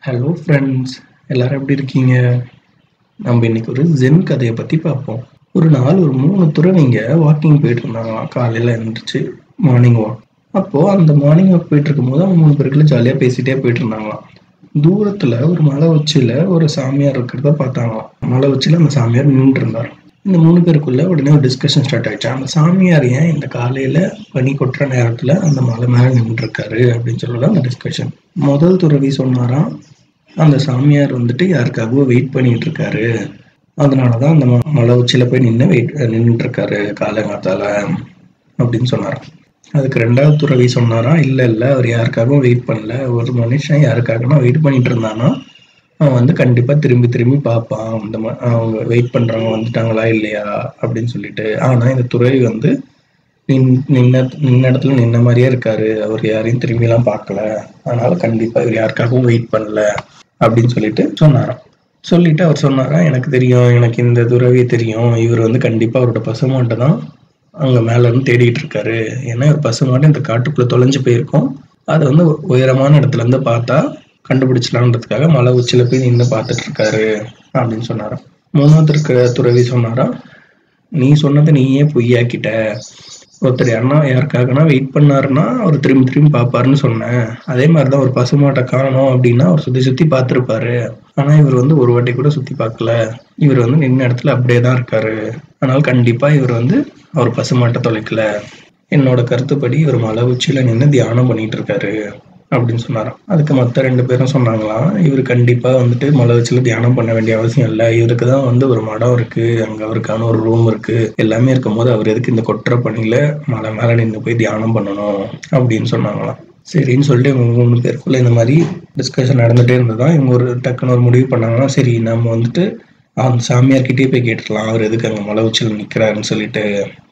hello friends எல்லாரும் எப்படி இருக்கீங்க நம்ம இன்னைக்கு ஒரு ஜென் கதையை பற்றி பார்ப்போம் ஒரு நாள் ஒரு மூணு துறவிங்க வாக்கிங் போயிட்டு இருந்தாங்களாம் காலையில் எழுந்திரிச்சு மார்னிங் வாக் அப்போது அந்த மார்னிங் வாக் போயிட்டு இருக்கும்போது அவங்க மூணு பேருக்குள்ள ஜாலியாக பேசிகிட்டே போயிட்டு இருந்தாங்களாம் தூரத்தில் ஒரு மலை உச்சியில் ஒரு சாமியார் இருக்கிறத பார்த்தாங்களாம் மலை உச்சியில் அந்த சாமியார் நின்றுட்டு இருந்தார் இந்த மூணு பேருக்குள்ள உடனே ஒரு டிஸ்கஷன் ஸ்டார்ட் ஆயிடுச்சு அந்த சாமியார் ஏன் இந்த காலையில பனி கொட்டுற நேரத்துல அந்த மலை மேல நின்று இருக்காரு அப்படின்னு சொல்லலாம் அந்த டிஸ்கஷன் முதல் துறவி சொன்னாராம் அந்த சாமியார் வந்துட்டு யாருக்காகவோ வெயிட் பண்ணிட்டு இருக்காரு அதனாலதான் அந்த ம- மலை உச்சியில போய் நின்று வெயிட் நின்றுட்டு இருக்காரு காலங்காத்தால அப்படின்னு சொன்னாராம் அதுக்கு ரெண்டாவது துறவி சொன்னாராம் இல்ல இல்ல அவர் யாருக்காகவும் வெயிட் பண்ணல ஒரு மனுஷன் யாருக்காகனா வெயிட் பண்ணிட்டு இருந்தானா அவன் வந்து கண்டிப்பா திரும்பி திரும்பி பார்ப்பான் இந்த மா- அவங்க வெயிட் பண்றவங்க வந்துட்டாங்களா இல்லையா அப்படின்னு சொல்லிட்டு ஆனா இந்த துறவி வந்து நின் நின்ன நின்ன இடத்துல நின்ன மாதிரியே இருக்காரு அவர் யாரையும் திரும்பி எல்லாம் பார்க்கல அதனால கண்டிப்பா இவர் யாருக்காகவும் வெயிட் பண்ணல அப்படின்னு சொல்லிட்டு சொன்னாராம் சொல்லிட்டு அவர் சொன்னாராம் எனக்கு தெரியும் எனக்கு இந்த துறவி தெரியும் இவர் வந்து கண்டிப்பா அவரோட பசுமாட்டை தான் அங்க மேல இருந்து தேடிட்டு இருக்காரு ஏன்னா ஒரு பசுமாடு இந்த காட்டுக்குள்ள தொலைஞ்சு போயிருக்கும் அதை வந்து உயரமான இடத்துல இருந்து பார்த்தா கண்டுபிடிச்சலான்றதுக்காக மலை உச்சியில போய் நின்று பார்த்துட்டு இருக்காரு அப்படின்னு சொன்னாராம் மூணாவது இருக்கிற துறவி சொன்னாராம் நீ சொன்னதை நீயே பொய்யாக்கிட்ட ஒருத்தர் யாருன்னா யாருக்காகனா வெயிட் பண்ணாருன்னா அவர் திரும்பி திரும்பி பார்ப்பாருன்னு சொன்னேன் அதே மாதிரிதான் ஒரு பசுமாட்டை காணோம் அப்படின்னா அவர் சுத்தி சுத்தி பார்த்திருப்பாரு ஆனா இவர் வந்து ஒரு வாட்டி கூட சுத்தி பார்க்கல இவர் வந்து நின்ன இடத்துல அப்படியே தான் இருக்காரு அதனால கண்டிப்பா இவர் வந்து அவர் பசுமாட்டை தொலைக்கல என்னோட கருத்துப்படி இவர் மலை உச்சியில நின்று தியானம் பண்ணிட்டு இருக்காரு அப்படின்னு சொன்னாராம் அதுக்கு மத்த ரெண்டு பேரும் சொன்னாங்களாம் இவர் கண்டிப்பா வந்துட்டு மலை உச்சியில தியானம் பண்ண வேண்டிய அவசியம் இல்லை இவருக்கு தான் வந்து ஒரு மடம் இருக்கு அங்க அவருக்கான ஒரு ரூம் இருக்கு எல்லாமே இருக்கும் போது அவர் எதுக்கு இந்த கொற்ற பணியில மலை மேல நின்று போய் தியானம் பண்ணணும் அப்படின்னு சொன்னாங்களாம் சரின்னு சொல்லிட்டு இவங்க மூணு பேருக்குள்ள இந்த மாதிரி டிஸ்கஷன் நடந்துட்டே இருந்ததான் இவங்க ஒரு டக்குன்னு ஒரு முடிவு பண்ணாங்கன்னா சரி நம்ம வந்துட்டு அந்த சாமியார்கிட்டயே போய் கேட்டுடலாம் அவர் எதுக்கு அங்க மலை உச்சியில் நிக்கிறாருன்னு சொல்லிட்டு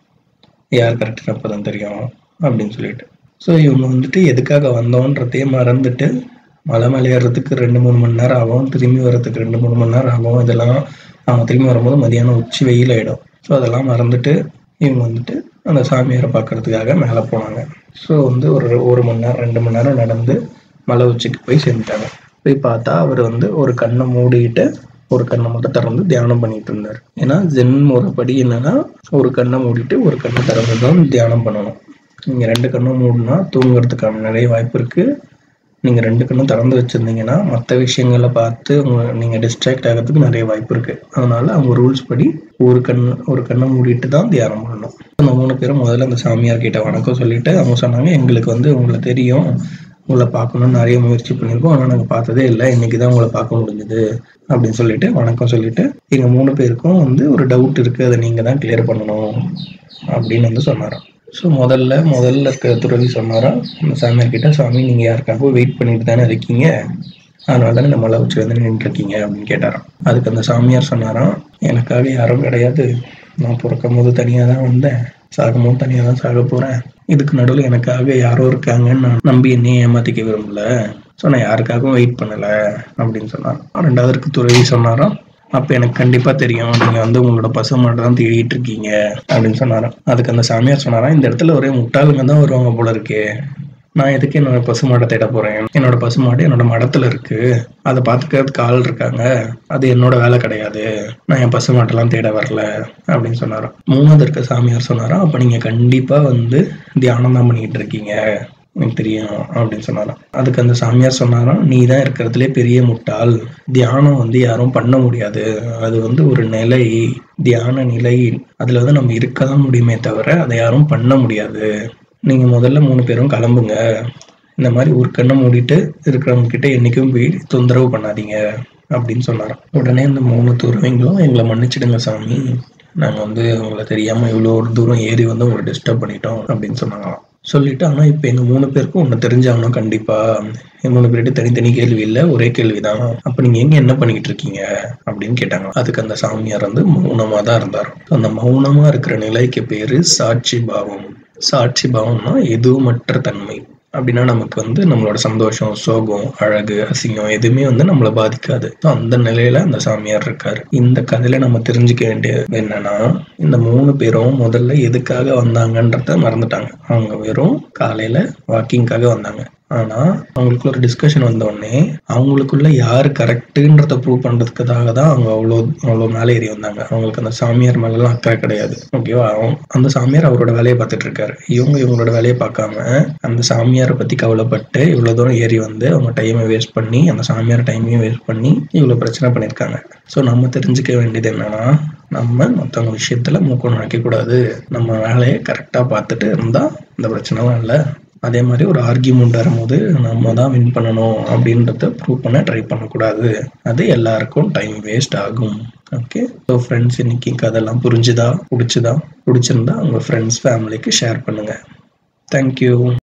யார் கரெக்டாக அப்பதான் தெரியும் அப்படின்னு சொல்லிட்டு ஸோ இவங்க வந்துட்டு எதுக்காக வந்தோன்றதையே மறந்துட்டு மலை மேலே ஏறுறதுக்கு ரெண்டு மூணு மணி நேரம் ஆகும் திரும்பி வர்றதுக்கு ரெண்டு மூணு மணி நேரம் ஆகும் இதெல்லாம் அவங்க திரும்பி வரும்போது மதியானம் உச்சி வெயில் ஆயிடும் ஸோ அதெல்லாம் மறந்துட்டு இவங்க வந்துட்டு அந்த சாமியாரை பார்க்கறதுக்காக மேலே போனாங்க ஸோ வந்து ஒரு ஒரு மணி நேரம் ரெண்டு மணி நேரம் நடந்து மலை உச்சிக்கு போய் சேர்ந்துட்டாங்க போய் பார்த்தா அவர் வந்து ஒரு கண்ணை மூடிட்டு ஒரு கண்ணை மட்டும் திறந்து தியானம் பண்ணிட்டு இருந்தார் ஏன்னா ஜென் முறைப்படி என்னன்னா ஒரு கண்ணை மூடிட்டு ஒரு கண்ணை திறந்து தான் தியானம் பண்ணணும் நீங்க ரெண்டு கண்ணும் மூடினா தூங்குறதுக்கான நிறைய வாய்ப்பு இருக்கு நீங்க ரெண்டு கண்ணும் திறந்து வச்சிருந்தீங்கன்னா மற்ற விஷயங்களை பார்த்து உங்க நீங்க டிஸ்ட்ராக்ட் ஆகிறதுக்கு நிறைய வாய்ப்பு இருக்கு அதனால அவங்க ரூல்ஸ் படி ஒரு கண் ஒரு கண்ணை மூடிட்டு தான் தியானம் பண்ணணும் அந்த மூணு பேரும் முதல்ல அந்த சாமியார் கிட்ட வணக்கம் சொல்லிட்டு அவங்க சொன்னாங்க எங்களுக்கு வந்து உங்களை தெரியும் உங்களை பார்க்கணும்னு நிறைய முயற்சி பண்ணியிருக்கோம் ஆனால் நாங்கள் பார்த்ததே இல்லை இன்னைக்கு தான் உங்களை பார்க்க முடிஞ்சது அப்படின்னு சொல்லிட்டு வணக்கம் சொல்லிட்டு எங்க மூணு பேருக்கும் வந்து ஒரு டவுட் இருக்கு அதை நீங்க தான் கிளியர் பண்ணணும் அப்படின்னு வந்து சொன்னாராம் ஸோ முதல்ல முதல்ல இருக்க துறவி சொன்னாராம் அந்த சாமியார் கிட்ட சாமி நீங்க யாருக்காகவும் வெயிட் பண்ணிட்டு தானே இருக்கீங்க அதனால தானே இந்த மலை உச்சி வந்து நின்று இருக்கீங்க அப்படின்னு கேட்டாராம் அதுக்கு அந்த சாமியார் சொன்னாராம் எனக்காக யாரும் கிடையாது நான் பிறக்கும் போது தனியாக தான் வந்தேன் சாகும்போது தனியாக தான் சாக போறேன் இதுக்கு நடுவில் எனக்காக யாரோ இருக்காங்கன்னு நான் நம்பி என்னையும் ஏமாத்திக்க விரும்பல ஸோ நான் யாருக்காகவும் வெயிட் பண்ணல அப்படின்னு சொன்னார் ரெண்டாவது இருக்கு துறவி சொன்னாராம் அப்ப எனக்கு கண்டிப்பா தெரியும் நீங்க வந்து உங்களோட பசுமாட்டை தான் தேடிட்டு இருக்கீங்க அப்படின்னு சொன்னாராம் அதுக்கு அந்த சாமியார் சொன்னாராம் இந்த இடத்துல ஒரே முட்டாளுங்க தான் வருவாங்க போல இருக்கே நான் எதுக்கு என்னோட பசுமாட்டை தேட போறேன் என்னோட பசுமாடு என்னோட மடத்துல இருக்கு அதை பாத்துக்கிறதுக்கு ஆள் இருக்காங்க அது என்னோட வேலை கிடையாது நான் என் பசுமாட்டெல்லாம் தேட வரல அப்படின்னு சொன்னாராம் மூணாவது இருக்க சாமியார் சொன்னாராம் அப்ப நீங்க கண்டிப்பா வந்து தியானம் தான் பண்ணிட்டு இருக்கீங்க எனக்கு தெரியும் அப்படின்னு சொன்னாராம் அதுக்கு அந்த சாமியார் சொன்னாராம் நீ தான் இருக்கிறதுலே பெரிய முட்டாள் தியானம் வந்து யாரும் பண்ண முடியாது அது வந்து ஒரு நிலை தியான நிலை அதுல வந்து நம்ம இருக்க தான் முடியுமே தவிர அதை யாரும் பண்ண முடியாது நீங்க முதல்ல மூணு பேரும் கிளம்புங்க இந்த மாதிரி ஒரு கண்ணை மூடிட்டு இருக்கிறவங்க கிட்ட என்னைக்கும் போய் தொந்தரவு பண்ணாதீங்க அப்படின்னு சொன்னாராம் உடனே இந்த மூணு துறவிங்களும் எங்களை மன்னிச்சிடுங்க சாமி நாங்க வந்து உங்களை தெரியாம இவ்வளோ ஒரு தூரம் ஏறி வந்து உங்களை டிஸ்டர்ப் பண்ணிட்டோம் அப்படின்னு சொன்னாங்களாம் சொல்லிட்டு ஆனா இப்ப எங்க மூணு பேருக்கும் ஒண்ணு தெரிஞ்சாகணும் கண்டிப்பா எங்க மூணு பேர்கிட்ட தனித்தனி கேள்வி இல்ல ஒரே கேள்விதான் அப்ப நீங்க எங்க என்ன பண்ணிக்கிட்டு இருக்கீங்க அப்படின்னு கேட்டாங்க அதுக்கு அந்த சாமியார் வந்து மௌனமா தான் இருந்தார் அந்த மௌனமா இருக்கிற நிலைக்கு பேரு சாட்சி பாவம் சாட்சி பாவம்னா எதுவுமற்ற தன்மை அப்படின்னா நமக்கு வந்து நம்மளோட சந்தோஷம் சோகம் அழகு அசிங்கம் எதுவுமே வந்து நம்மளை பாதிக்காது So, அந்த நிலையில அந்த சாமியார் இருக்காரு இந்த கதையில நம்ம தெரிஞ்சுக்க வேண்டியது என்னன்னா இந்த மூணு பேரும் முதல்ல எதுக்காக வந்தாங்கன்றத மறந்துட்டாங்க அவங்க வெறும் காலையில வாக்கிங்காக வந்தாங்க ஆனால் அவங்களுக்குள்ள ஒரு டிஸ்கஷன் வந்த உடனே அவங்களுக்குள்ள யார் கரெக்டுன்றத ப்ரூவ் பண்ணுறதுக்காக தான் அவங்க அவ்வளோ அவ்வளோ மேலே ஏறி வந்தாங்க அவங்களுக்கு அந்த சாமியார் மேலெல்லாம் அக்கறை கிடையாது ஓகேவா அந்த சாமியார் அவரோட வேலையை பார்த்துட்டு இருக்காரு இவங்க இவங்களோட வேலையை பார்க்காம அந்த சாமியாரை பற்றி கவலைப்பட்டு இவ்வளோ தூரம் ஏறி வந்து அவங்க டைமை வேஸ்ட் பண்ணி அந்த சாமியார் டைமையும் வேஸ்ட் பண்ணி இவ்வளோ பிரச்சனை பண்ணியிருக்காங்க ஸோ நம்ம தெரிஞ்சுக்க வேண்டியது என்னன்னா நம்ம மற்றவங்க விஷயத்துல மூக்கம் நுழைக்கக்கூடாது நம்ம வேலையை கரெக்டாக பார்த்துட்டு இருந்தால் இந்த பிரச்சனைலாம் இல்லை அதே மாதிரி ஒரு ஆர்கியூமெண்ட் வரும்போது நம்ம தான் வின் பண்ணணும் அப்படின்றத ப்ரூவ் பண்ண ட்ரை பண்ணக்கூடாது அது எல்லாருக்கும் டைம் வேஸ்ட் ஆகும் ஓகே ஸோ ஃப்ரெண்ட்ஸ் இன்னைக்கு கதெல்லாம் புரிஞ்சுதா பிடிச்சிதா பிடிச்சிருந்தா உங்கள் ஃப்ரெண்ட்ஸ் ஃபேமிலிக்கு ஷேர் பண்ணுங்கள் தேங்க்யூ